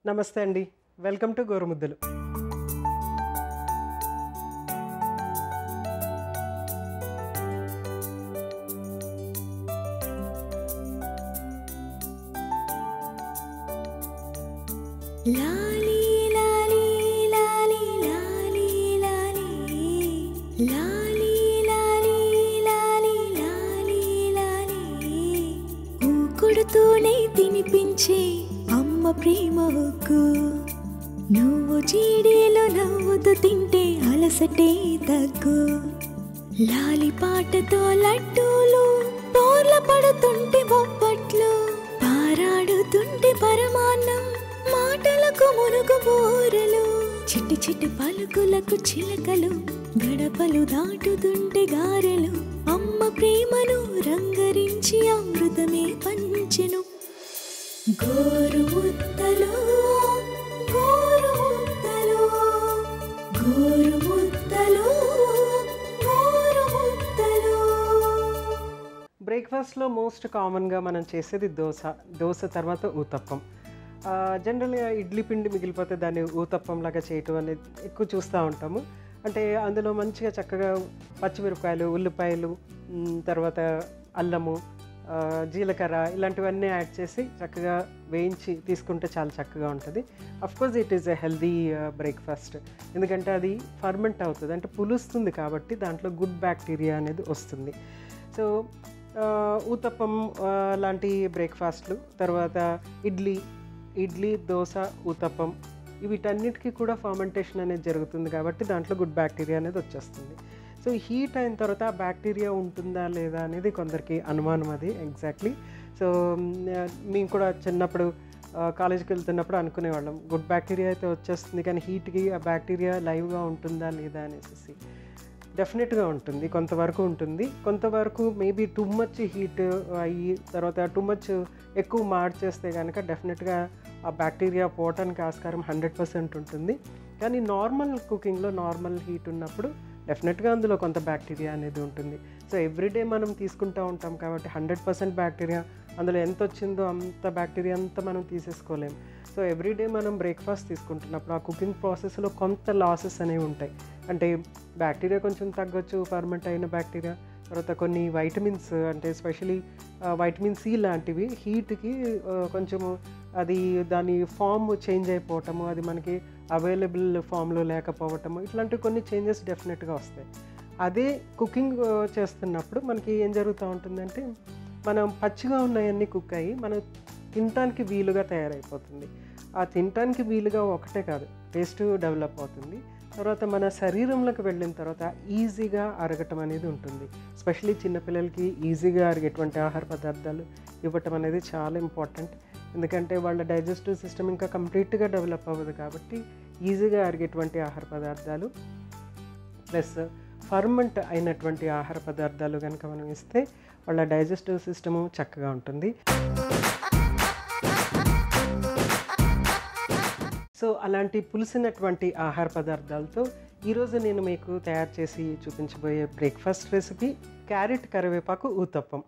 నమస్తే అండి welcome to గోరుముద్దలు లాలీ లాలీ లాలీ లాలీ లాలీ లాలీ లాలీ లాలీ లాలీ లాలీ ఊకుడుతూనే తినిపించే అమ్మ ప్రేమ హక్కు నువ్వు చీడీలో నవ్వుతూ తింటే అలసటే తగ్గు లాలి పాటతో లడ్డూలు పోర్ల పడుతుంటే బొప్పట్లు పారాడుతుంటే పరమాన్నం మాటలకు మునుగు బోరలు చిట్టి చిట్టి పలుకులకు చిలకలు గడపలు దాటుతుంటే గారెలు అమ్మ ప్రేమను రంగరించి అమృతమే పంచెను గోరు ముద్దలు గోరు ముద్దలు గోరు ముద్దలు గోరు ముద్దలు బ్రేక్ఫాస్ట్లో మోస్ట్ కామన్గా మనం చేసేది దోశ దోశ తర్వాత ఊతప్పం జనరల్గా ఇడ్లీ పిండి మిగిలిపోతే దాన్ని ఊతప్పం లాగా చేయటం అనేది ఎక్కువ చూస్తూ ఉంటాము అంటే అందులో మంచిగా చక్కగా పచ్చిమిరపకాయలు ఉల్లిపాయలు మ్, తర్వాత అల్లము ఆ, జీలకర్ర ఇలాంటివన్నీ యాడ్ చేసి చక్కగా వేయించి తీసుకుంటే చాలా చక్కగా ఉంటుంది course it is a healthy breakfast ఎందుకంటే అది ఫర్మెంట్ అవుతుంది అంటే పులుస్తుంది కాబట్టి దాంట్లో గుడ్ బ్యాక్టీరియా అనేది వస్తుంది సో ఆ, ఊతప్పం ఆ, లాంటి బ్రేక్ఫాస్ట్లు తర్వాత ఇడ్లీ ఇడ్లీ దోశ ఊతప్పం వీటన్నిటికీ కూడా ఫర్మెంటేషన్ అనేది జరుగుతుంది కాబట్టి దాంట్లో గుడ్ బ్యాక్టీరియా అనేది వచ్చేస్తుంది సో హీట్ అయిన తర్వాత ఆ బ్యాక్టీరియా ఉంటుందా లేదా అనేది కొందరికి అనుమానం అది ఎగ్జాక్ట్లీ సో మేము కూడా చిన్నప్పుడు ఆ, కాలేజీకి వెళ్తున్నప్పుడు అనుకునేవాళ్ళం గుడ్ బ్యాక్టీరియా అయితే వచ్చేస్తుంది కానీ హీట్కి ఆ బ్యాక్టీరియా లైవ్గా ఉంటుందా లేదా అనేసి డెఫినెట్గా ఉంటుంది కొంతవరకు ఉంటుంది కొంతవరకు మేబీ టూ మచ్ హీట్ అయ్యి తర్వాత టూ మచ్ ఎక్కువ మార్చేస్తే కనుక డెఫినెట్గా ఆ బ్యాక్టీరియా పోవటానికి ఆస్కారం హండ్రెడ్ పర్సెంట్ ఉంటుంది కానీ నార్మల్ కుకింగ్లో నార్మల్ హీట్ ఉన్నప్పుడు డెఫినెట్గా అందులో కొంత బ్యాక్టీరియా అనేది ఉంటుంది సో ఎవ్రీడే మనం తీసుకుంటూ ఉంటాం కాబట్టి హండ్రెడ్ పర్సెంట్ బ్యాక్టీరియా అందులో ఎంత వచ్చిందో అంత బ్యాక్టీరియా అంతా మనం తీసేసుకోలేం సో ఎవ్రీడే మనం బ్రేక్ఫాస్ట్ తీసుకుంటున్నప్పుడు ఆ కుకింగ్ ప్రాసెస్లో కొంత లాసెస్ అనేవి ఉంటాయి అంటే బ్యాక్టీరియా కొంచెం తగ్గొచ్చు ఫర్మెంట్ అయిన బ్యాక్టీరియా తర్వాత కొన్ని వైటమిన్స్ అంటే ఎస్పెషలీ వైటమిన్ సి లాంటివి హీట్కి కొంచెము అది దాని ఫామ్ చేంజ్ అయిపోవటము అది మనకి అవైలబుల్ ఫామ్లో లేకపోవటము ఇట్లాంటి కొన్ని చేంజెస్ డెఫినెట్గా వస్తాయి అదే కుకింగ్ చేస్తున్నప్పుడు మనకి ఏం జరుగుతూ ఉంటుందంటే మనం పచ్చిగా ఉన్నాయన్నీ కుక్ అయ్యి మనం తినటానికి వీలుగా తయారైపోతుంది ఆ తినటానికి వీలుగా ఒకటే కాదు టేస్ట్ డెవలప్ అవుతుంది తర్వాత మన శరీరంలోకి వెళ్ళిన తర్వాత ఈజీగా అరగటం అనేది ఉంటుంది స్పెషలీ చిన్నపిల్లలకి ఈజీగా అరిగేటువంటి ఆహార పదార్థాలు ఇవ్వటం అనేది చాలా ఇంపార్టెంట్ ఎందుకంటే వాళ్ళ డైజెస్టివ్ సిస్టమ్ ఇంకా కంప్లీట్గా డెవలప్ అవ్వదు కాబట్టి ఈజీగా అరిగేటువంటి ఆహార పదార్థాలు ప్లస్ ఫర్మెంట్ అయినటువంటి ఆహార పదార్థాలు కనుక మనం ఇస్తే వాళ్ళ డైజెస్టివ్ సిస్టము చక్కగా ఉంటుంది సో అలాంటి పులిసినటువంటి ఆహార పదార్థాలతో ఈరోజు నేను మీకు తయారు చేసి చూపించబోయే బ్రేక్ఫాస్ట్ రెసిపీ క్యారెట్ కరివేపాకు ఊతప్పం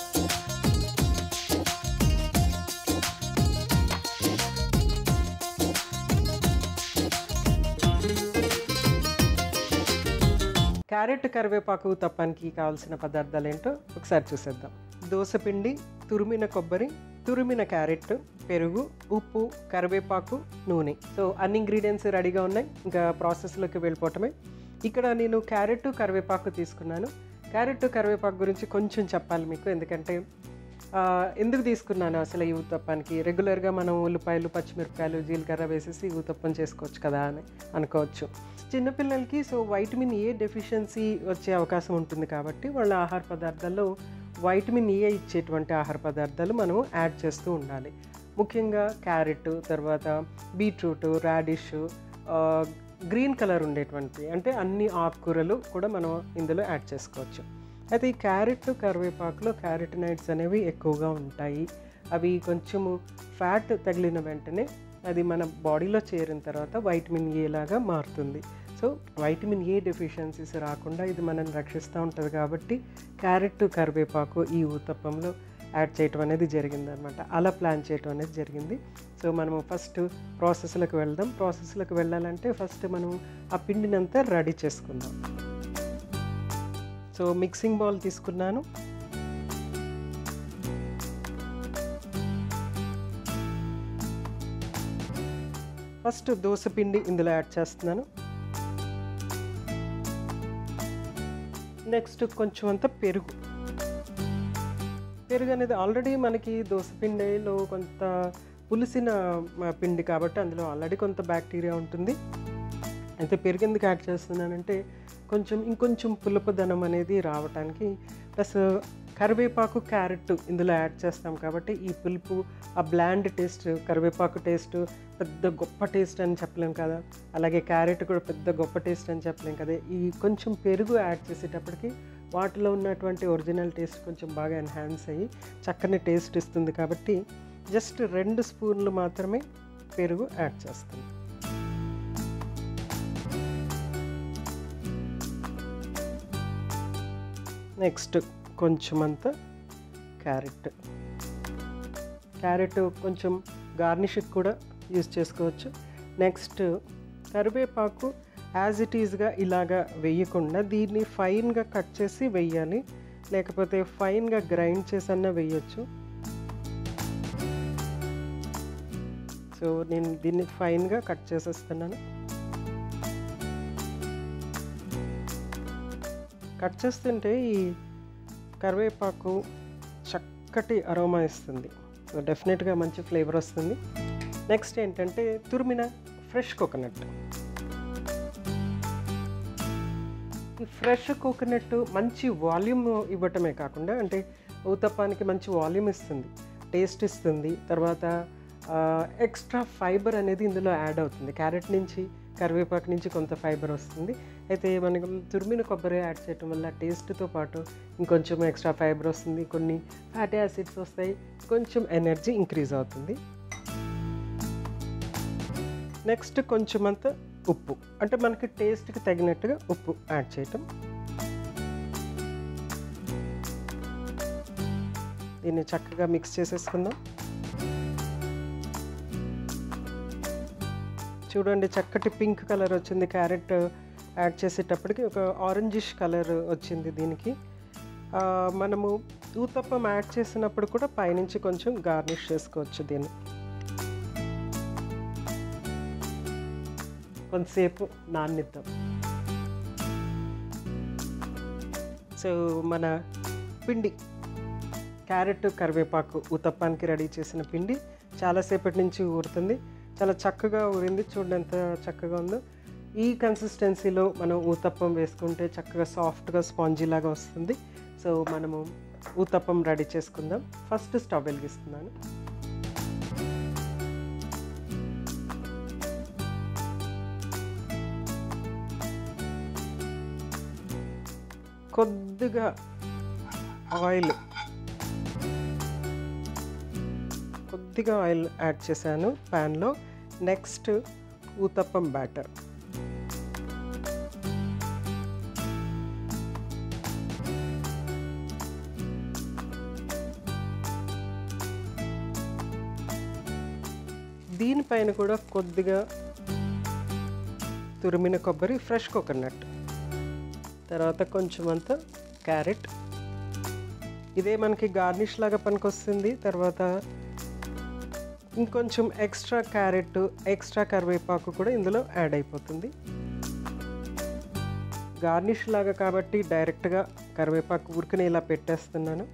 క్యారెట్ కరివేపాకు తప్పానికి కావాల్సిన పదార్థాలు ఏంటో ఒకసారి చూసేద్దాం దోసపిండి తురిమిన కొబ్బరి తురిమిన క్యారెట్ పెరుగు ఉప్పు కరివేపాకు నూనె సో అన్ని ఇంగ్రీడియంట్స్ రెడీగా ఉన్నాయి ఇంకా ప్రాసెస్లోకి వెళ్ళిపోవటమే ఇక్కడ నేను క్యారెట్ కరివేపాకు తీసుకున్నాను క్యారెట్ కరివేపాకు గురించి కొంచెం చెప్పాలి మీకు ఎందుకంటే ఆ, ఎందుకు తీసుకున్నాను అసలు ఈ ఊతప్పానికి రెగ్యులర్గా మనం ఉల్లిపాయలు పచ్చిమిరపకాయలు జీలకర్ర వేసేసి ఊతప్పం చేసుకోవచ్చు కదా అని అనుకోవచ్చు చిన్నపిల్లలకి సో వైటమిన్ ఏ డెఫిషియన్సీ వచ్చే అవకాశం ఉంటుంది కాబట్టి వాళ్ళ ఆహార పదార్థాల్లో వైటమిన్ ఏ ఇచ్చేటువంటి ఆహార పదార్థాలు మనం యాడ్ చేస్తూ ఉండాలి ముఖ్యంగా క్యారెట్ తర్వాత బీట్రూట్ రాడిష్ గ్రీన్ కలర్ ఉండేటువంటి అంటే అన్ని ఆకుకూరలు కూడా మనం ఇందులో యాడ్ చేసుకోవచ్చు అయితే ఈ క్యారెట్ కరివేపాకులో క్యారెటినైడ్స్ అనేవి ఎక్కువగా ఉంటాయి అవి కొంచెము ఫ్యాట్ తగిలిన వెంటనే అది మన బాడీలో చేరిన తర్వాత వైటమిన్ ఏ లాగా మారుతుంది సో వైటమిన్ ఏ డెఫిషియన్సీస్ రాకుండా ఇది మనల్ని రక్షిస్తూ ఉంటుంది కాబట్టి క్యారెట్ కరివేపాకు ఈ ఊతప్పంలో యాడ్ చేయటం అనేది జరిగింది అనమాట అలా ప్లాన్ చేయటం అనేది జరిగింది సో మనము ఫస్ట్ ప్రాసెస్లకు వెళ్దాం ప్రాసెస్లకు వెళ్ళాలంటే ఫస్ట్ మనం ఆ పిండిని అంతా రెడీ చేసుకుందాం సో మిక్సింగ్ బౌల్ తీసుకున్నాను ఫస్ట్ దోశ పిండి ఇందులో యాడ్ చేస్తున్నాను నెక్స్ట్ కొంచెం అంత పెరుగు పెరుగు అనేది ఆల్రెడీ మనకి దోశ పిండిలో కొంత పులిసిన మ, పిండి కాబట్టి అందులో ఆల్రెడీ కొంత బ్యాక్టీరియా ఉంటుంది అయితే పెరుగు ఎందుకు యాడ్ చేస్తున్నానంటే కొంచెం ఇంకొంచెం పులుపుదనం అనేది రావడానికి ప్లస్ కరివేపాకు క్యారెట్ ఇందులో యాడ్ చేస్తాం కాబట్టి ఈ పులుపు ఆ బ్లాండ్ టేస్ట్ కరివేపాకు టేస్ట్ పెద్ద గొప్ప టేస్ట్ అని చెప్పలేం కదా అలాగే క్యారెట్ కూడా పెద్ద గొప్ప టేస్ట్ అని చెప్పలేం కదా ఈ కొంచెం పెరుగు యాడ్ చేసేటప్పటికి వాటిలో ఉన్నటువంటి ఒరిజినల్ టేస్ట్ కొంచెం బాగా ఎన్హాన్స్ అయ్యి చక్కని టేస్ట్ ఇస్తుంది కాబట్టి జస్ట్ రెండు స్పూన్లు మాత్రమే పెరుగు యాడ్ చేస్తాను నెక్స్ట్ కొంచెం అంత క్యారెట్ క్యారెట్ కొంచెం గార్నిష్కి కూడా యూజ్ చేసుకోవచ్చు నెక్స్ట్ కరివేపాకు యాజ్ ఇట్ ఈజ్గా ఇలాగా వేయకుండా దీన్ని ఫైన్గా కట్ చేసి వెయ్యాలి లేకపోతే ఫైన్గా గ్రైండ్ చేసన్నా వేయొచ్చు సో నేను దీన్ని ఫైన్గా కట్ చేసేస్తున్నాను కట్ చేస్తుంటే ఈ కరివేపాకు చక్కటి అరోమా ఇస్తుంది సో డెఫినెట్గా మంచి ఫ్లేవర్ వస్తుంది నెక్స్ట్ ఏంటంటే తురిమిన ఫ్రెష్ కోకోనట్ ఈ ఫ్రెష్ కోకోనట్ మంచి వాల్యూమ్ ఇవ్వటమే కాకుండా అంటే ఊతప్పానికి మంచి వాల్యూమ్ ఇస్తుంది టేస్ట్ ఇస్తుంది తర్వాత ఎక్స్ట్రా ఫైబర్ అనేది ఇందులో యాడ్ అవుతుంది క్యారెట్ నుంచి కరివేపాకు నుంచి కొంత ఫైబర్ వస్తుంది అయితే మనకి తురిమిన కొబ్బరి యాడ్ చేయటం వల్ల టేస్ట్తో పాటు ఇంకొంచెం ఎక్స్ట్రా ఫైబర్ వస్తుంది కొన్ని ఫ్యాటీ యాసిడ్స్ వస్తాయి కొంచెం ఎనర్జీ ఇంక్రీజ్ అవుతుంది నెక్స్ట్ కొంచెం అంత ఉప్పు అంటే మనకి టేస్ట్కి తగినట్టుగా ఉప్పు యాడ్ చేయటం దీన్ని చక్కగా మిక్స్ చేసేసుకుందాం చూడండి చక్కటి పింక్ కలర్ వచ్చింది క్యారెట్ యాడ్ చేసేటప్పటికి ఒక ఆరెంజిష్ కలర్ వచ్చింది దీనికి ఆ, మనము ఊతప్పం యాడ్ చేసినప్పుడు కూడా పైనుంచి కొంచెం గార్నిష్ చేసుకోవచ్చు దీన్ని కొంతసేపు నానిద్దాం సో మన పిండి క్యారెట్ కరివేపాకు ఊతప్పానికి రెడీ చేసిన పిండి చాలాసేపటి నుంచి ఊరుతుంది చాలా చక్కగా ఊరింది చూడండి ఎంత చక్కగా ఉందో ఈ కన్సిస్టెన్సీలో మనం ఊతప్పం వేసుకుంటే చక్కగా సాఫ్ట్గా స్పాంజీ లాగా వస్తుంది సో మనము ఊతప్పం రెడీ చేసుకుందాం ఫస్ట్ స్టవ్ వెలిగిస్తున్నాను కొద్దిగా ఆయిల్ కొద్దిగా ఆయిల్ యాడ్ చేశాను ప్యాన్లో నెక్స్ట్ ఊతప్పం బ్యాటర్ దీనిపైన కూడా కొద్దిగా తురిమిన కొబ్బరి ఫ్రెష్ కోకోనట్ తర్వాత కొంచెం అంత క్యారెట్ ఇదే మనకి గార్నిష్ లాగా పనికొస్తుంది తర్వాత ఇంకొంచెం ఎక్స్ట్రా క్యారెట్ ఎక్స్ట్రా కరివేపాకు కూడా ఇందులో యాడ్ అయిపోతుంది గార్నిష్ లాగా కాబట్టి డైరెక్ట్గా కరివేపాకు ఉరికని ఇలా పెట్టేస్తున్నాను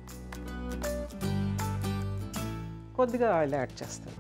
కొద్దిగా ఆయిల్ యాడ్ చేస్తాను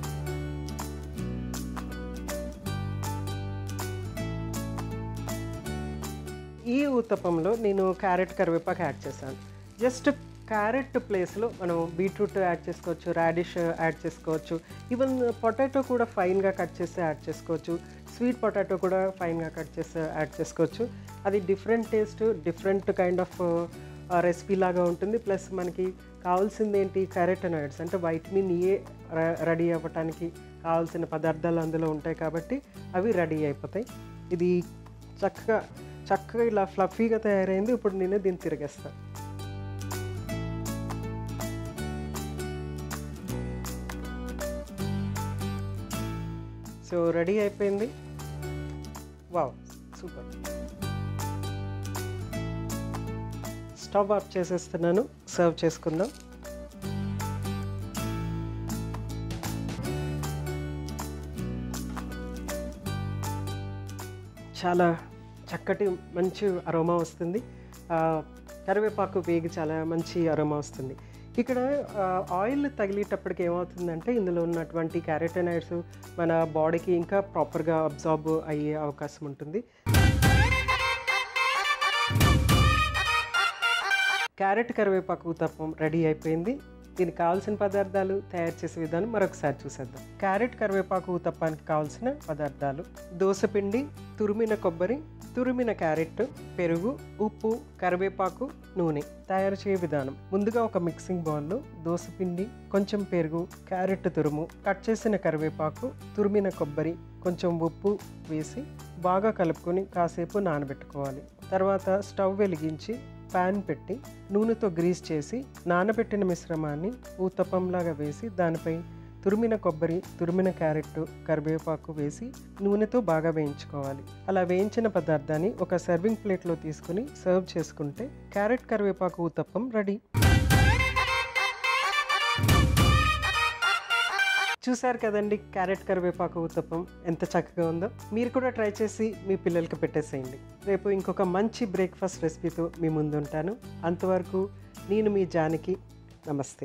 ఈ ఊతప్పంలో నేను క్యారెట్ కరివేపాకు యాడ్ చేశాను జస్ట్ క్యారెట్ ప్లేస్లో మనం బీట్రూట్ యాడ్ చేసుకోవచ్చు రాడిష్ యాడ్ చేసుకోవచ్చు ఈవెన్ పొటాటో కూడా ఫైన్గా కట్ చేసి యాడ్ చేసుకోవచ్చు స్వీట్ పొటాటో కూడా ఫైన్గా కట్ చేసి యాడ్ చేసుకోవచ్చు అది different taste different kind of recipe లాగా ఉంటుంది ప్లస్ మనకి కావాల్సింది ఏంటి క్యారెటనాయిడ్స్ అంటే వైటమిన్ ఏ రెడీ అవ్వటానికి కావాల్సిన పదార్థాలు అందులో ఉంటాయి కాబట్టి అవి రెడీ అయిపోతాయి ఇది చక్కగా చక్కగా ఇలా ఫ్లఫీగా తయారైంది ఇప్పుడు నేను దీన్ని తిరిగేస్తాను సో రెడీ అయిపోయింది వావ్ సూపర్ స్టవ్ ఆఫ్ చేసేస్తున్నాను సర్వ్ చేసుకుందాం చాలా చక్కటి మంచి అరోమా వస్తుంది ఆ, కరివేపాకు వేగి చాలా మంచి అరోమా వస్తుంది ఇక్కడ ఆ, ఆయిల్ తగిలేటప్పటికి ఏమవుతుందంటే ఇందులో ఉన్నటువంటి క్యారెటనైడ్స్ మన బాడీకి ఇంకా ప్రాపర్గా అబ్జార్బ్ అయ్యే అవకాశం ఉంటుంది క్యారెట్ కరివేపాకు ఉతప్పం రెడీ అయిపోయింది దీనికి కావాల్సిన పదార్థాలు తయారు చేసే విధానం మరొకసారి చూసేద్దాం క్యారెట్ కరివేపాకు ఉతప్పానికి కావాల్సిన పదార్థాలు దోసపిండి తురిమిన కొబ్బరి తురిమిన క్యారెట్ పెరుగు ఉప్పు కరివేపాకు నూనె తయారు చేయ విధానం ముందుగా ఒక మిక్సింగ్ బౌల్లో దోసపిండి కొంచెం పెరుగు క్యారెట్ తురుము కట్ చేసిన కరివేపాకు తురిమిన కొబ్బరి కొంచెం ఉప్పు వేసి బాగా కలుపుకొని కాసేపు నానబెట్టుకోవాలి తర్వాత స్టవ్ వెలిగించి పాన్ పెట్టి నూనెతో గ్రీస్ చేసి నానబెట్టిన మిశ్రమాన్ని ఊతప్పంలాగా వేసి దానిపై తురిమిన కొబ్బరి తురిమిన క్యారెట్ కరివేపాకు వేసి నూనెతో బాగా వేయించుకోవాలి అలా వేయించిన పదార్థాన్ని ఒక సర్వింగ్ ప్లేట్లో తీసుకుని సర్వ్ చేసుకుంటే క్యారెట్ కరివేపాకు ఊతప్పం రెడీ చూశారు కదండి క్యారెట్ కరివేపాకు ఉత్తప్పం ఎంత చక్కగా ఉందో మీరు కూడా ట్రై చేసి మీ పిల్లలకి పెట్టేసేయండి రేపు ఇంకొక మంచి బ్రేక్ఫాస్ట్ రెసిపీతో మీ ముందు ఉంటాను అంతవరకు నేను మీ జానకి నమస్తే